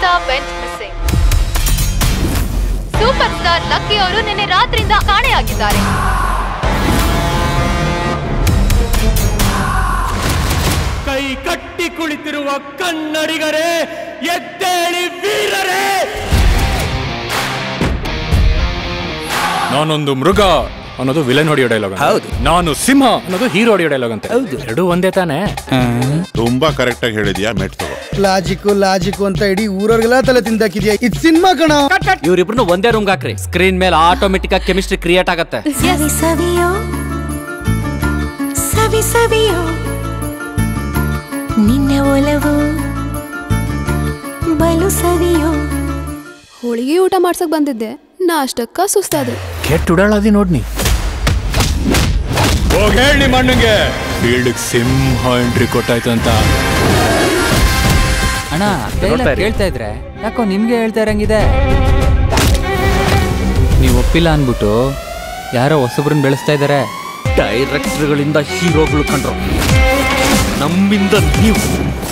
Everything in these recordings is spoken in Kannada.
Star went missing super star Lucky ಅವರು ನಿನ್ನೆ ರಾತ್ರಿಯಿಂದ ಕಾಣೆಯಾಗಿದ್ದಾರೆ ಕೈ ಕಟ್ಟಿ ಕುಳಿತಿರುವ ಕನ್ನಡಿಗರೇ ಎದ್ದೇಳಿ ವೀರರೇ ನಾನೊಂದು ಮೃಗ ಅನ್ನೋದು ವಿಲನ್ ಹೊಡೆಯೋ ಡೈಲಾಗ್ ಹೌದು. ನಾನು ಸಿಂಹ ಅನ್ನೋದು ಹೀರೋ ಹೊಡೆಯೋ ಡೈಲಾಗ್ ಅಂತ ಹೌದು. ಎರಡು ಒಂದೇ ತಾನೇ ತುಂಬಾ ಕರೆಕ್ಟ್ ಆಗಿ ಹೇಳಿದ್ಯಾ ಮೆಟ್ ತಗೋ ಲಾಜಿಕ್ ಲಾಜಿಕ್ ಅಂತ ಇಡೀ ಊರವ್ರಿಗೆಲ್ಲ ತಲೆ ತಿಂದಾಕಿದ್ಯಾ ಇದು ಸಿನಿಮಾ ಕಣ ಇವ್ರಿಬ್ರು ಒಂದೇ ರೂಮ್ ಹಾಕ್ರಿ ಸ್ಕ್ರೀನ್ ಮೇಲೆ ಆಟೋಮೆಟಿಕ್ ಆಗಿ ಕೆಮಿಸ್ಟ್ರಿ ಕ್ರಿಯೇಟ್ ಆಗತ್ತೆ ಸವಿ ಸವಿಯೋ ಸವಿ ಸವಿಯೋ ನಿನ್ನ ಒಲವು ಬಲು ಸವಿಯೋ ಹೋಳಿಗೆ ಊಟ ಮಾಡ್ಸಕ್ ಬಂದಿದ್ದೆ ನಾ ಅಷ್ಟಕ್ಕ ಸುಸ್ತಾದ್ರು ಕೆಟ್ಟ ಉಡಾಳದಿ ನೋಡ್ನಿ ಹೋಗ್ ಹೇಳಿ ನಿಮ್ಮ ಅಣ್ಣಂಗೆ ಫೀಲ್ಡ್ ಸಿಂಹ ಎಂಟ್ರಿ ಕೊಟ್ಟಾಯ್ತು ಅಂತ ಅಣ್ಣ ನೋಡ್ತಾ ಇರಿ. ಕೇಳ್ತಾ ಇದ್ರೆ ಯಾಕೋ ನಿಮ್ಗೆ ಹೇಳ್ತಾ ಇರಂಗಿದೆ ನೀವು ಒಪ್ಪಿಲ್ಲ ಅನ್ಬಿಟ್ಟು ಯಾರೋ ಹೊಸಬ್ರನ್ನ ಬೆಳೆಸ್ತಾ ಇದಾರೆ ಡೈರೆಕ್ಟರ್ಗಳಿಂದ ಹೀರೋಗಳು ಕಂಡ್ರು ನಮ್ಮಿಂದ ನೀವು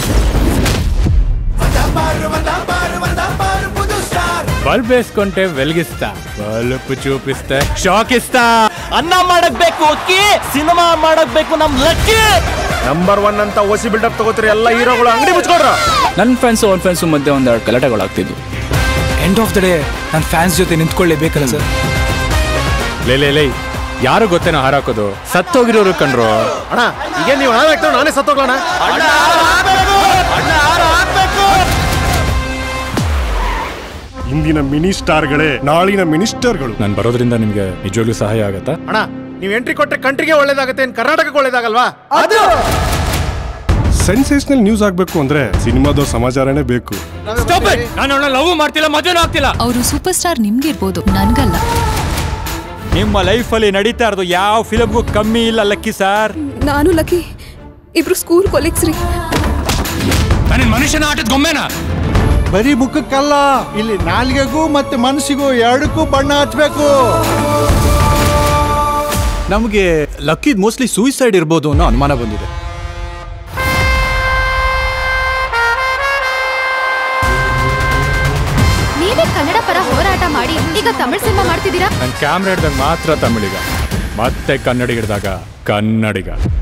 ಬಲ್ಬ್ ಬೇಸ್ಕೊಂಡೆ ಬೆಲ್ಗಿಸ್ತಾ ಬಲ್ಪ್ ಚೂಪಿಸ್ತೆ ಶಾಕಿಸ್ತಾ ಅನ್ನ ಮಾಡಕ್ ಬೇಕು ಅಕ್ಕಿ ಸಿನಿಮಾ ಮಾಡಕ್ ಬೇಕು ನಮ್ ಲಕ್ಕಿ ನಂಬರ್ ಒನ್ ಅಂತ ಓಸಿ ಬಿಲ್ಡಪ್ ತಗೋತೀರಿ ಎಲ್ಲ ಹೀರೋಗಳು ಅಂಗಡಿ ಮುಚ್ಕೊಡ್ರ ನನ್ನ ಫ್ಯಾನ್ಸು ಅವ್ರ ಫ್ಯಾನ್ಸು ಮಧ್ಯೆ ಒಂದೆರಡು ಗಲಾಟೆಗಳಾಗ್ತಿದ್ವು ಎಂಡ್ ಆಫ್ ದ ಡೇ ನನ್ನ ಫ್ಯಾನ್ಸ್ ಜೊತೆ ನಿಂತ್ಕೊಳ್ಳೇಬೇಕಲ್ಲ ಸರ್ ಲೇ ಲೇ ಲೇ ಯಾರು ಗೊತ್ತೇನೋ ಹಾರಾಕೋದು ಸತ್ತೋಗಿರೋರು ಕಂಡ್ರು ಅಣ್ಣ ಈಗ ನೀವು ಹಣ ಹಾಕ್ತಾವ ನಾನೇ ಸತ್ತೋಗ್ಲಣ್ಣ ಇಂದಿನ ಮಿನಿ ಸ್ಟಾರ್ಗಳೇ ನಾಳಿನ ಮಿನಿಸ್ಟರ್ಗಳು ನಾನು ಬರೋದ್ರಿಂದ ನಿಮ್ಗೆ ನಿಜವಾಗ್ಲೂ ಸಹಾಯ ಆಗತ್ತಾ ಅಣ್ಣ ನೀವು ಎಂಟ್ರಿ ಕೊಟ್ರೆ ಕಂಟ್ರಿಗೆ ಒಳ್ಳೇದಾಗತ್ತೆ ಏನ್ ಕರ್ನಾಟಕಕ್ಕೆ ಒಳ್ಳೇದಾಗಲ್ವಾ ಸೆನ್ಸೇಷನಲ್ ನ್ಯೂಸ್ ಆಗ್ಬೇಕು ಅಂದ್ರೆ ಸಿನಿಮಾದ ಸಮಾಚಾರನೇ ಬೇಕು ನಾನು ಅವಳ ಲವ್ ಮಾಡ್ತಿಲ್ಲ ಮದುವೆನೂ ಆಗ್ತಿಲ್ಲ ಅವರು ಸೂಪರ್ ಸ್ಟಾರ್ ನಿಮ್ಗೆ ಇರ್ಬೋದು ನನ್ಗಲ್ಲ ನಿಮ್ಮ ಲೈಫಲ್ಲಿ ನಡೀತಾ ಇರೋದು ಯಾವ ಫಿಲಮ್ಗೂ ಕಮ್ಮಿ ಇಲ್ಲ ಲಕ್ಕಿ ಸರ್ ನಾನು ಲಕ್ಕಿ ಇಬ್ರು ಸ್ಕೂಲ್ ಕೊಲೀಗ್ಸ್ ರೀ ನಾನು ಮನುಷ್ಯನ ಆಟದ ಗೊಂಬೆನಾ ಬರೀ ಮುಖಕ್ಕಲ್ಲ ಇಲ್ಲಿ ನಾಲ್ಗೆಗೂ ಮತ್ತೆ ಮನಸ್ಸಿಗೂ ಎರಡಕ್ಕೂ ಬಣ್ಣ ಹಚ್ಬೇಕು ನಮಗೆ ಲಕ್ಕಿದ್ ಮೋಸ್ಟ್ಲಿ ಸೂಯಿಸೈಡ್ ಇರ್ಬೋದು ಅನ್ನೋ ಅನುಮಾನ ಬಂದಿದೆ ನೀವೇ ಕನ್ನಡ ಪರ ಹೋರಾಟ ಮಾಡಿ ಈಗ ತಮಿಳ್ ಸಿನಿಮಾ ಮಾಡ್ತಿದ್ದೀರಾ ನನ್ನ ಕ್ಯಾಮ್ರಾ ಹಿಡ್ದಾಗ ಮಾತ್ರ ತಮಿಳಿಗ ಮತ್ತೆ ಕನ್ನಡಿಗ ಹಿಡ್ದಾಗ ಕನ್ನಡಿಗ